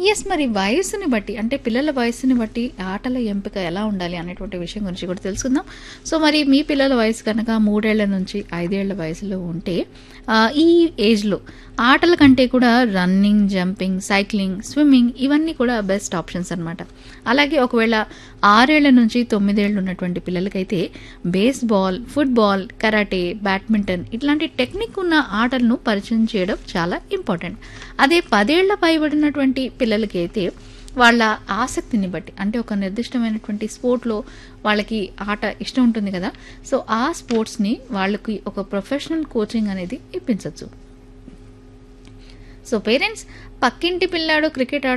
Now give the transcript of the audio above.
yes మరి వయసుని బట్టి అంటే పిల్లల వయసుని బట్టి ఆటల ఎంపిక ఎలా ఉండాలి అనేటువంటి విషయం గురించి కూడా తెలుసుకుందాం సో మరి మీ పిల్లల వయసు కనుక మూడేళ్ల నుంచి ఐదేళ్ల వయసులో ఉంటే ఆ, ఈ ఏజ్లో ఆటల కంటే కూడా రన్నింగ్ జంపింగ్ సైక్లింగ్ స్విమ్మింగ్ ఇవన్నీ కూడా బెస్ట్ ఆప్షన్స్ అన్నమాట అలాగే ఒకవేళ ఆరేళ్ల నుంచి తొమ్మిదేళ్లు ఉన్నటువంటి పిల్లలకైతే బేస్బాల్ ఫుట్బాల్ కరాటే బ్యాడ్మింటన్ ఇట్లాంటి టెక్నిక్ ఉన్న ఆటలను పరిచయం చేయడం చాలా ఇంపార్టెంట్ అదే పదేళ్ల పైబడినటువంటి పిల్లలకైతే వాళ్ళ ఆసక్తిని బట్టి అంటే ఒక నిర్దిష్టమైనటువంటి స్పోర్ట్లో వాళ్ళకి ఆట ఇష్టం ఉంటుంది కదా సో ఆ స్పోర్ట్స్ని వాళ్ళకి ఒక ప్రొఫెషనల్ కోచింగ్ అనేది ఇప్పించవచ్చు సో పేరెంట్స్ పక్కింటి పిల్లాడు క్రికెట్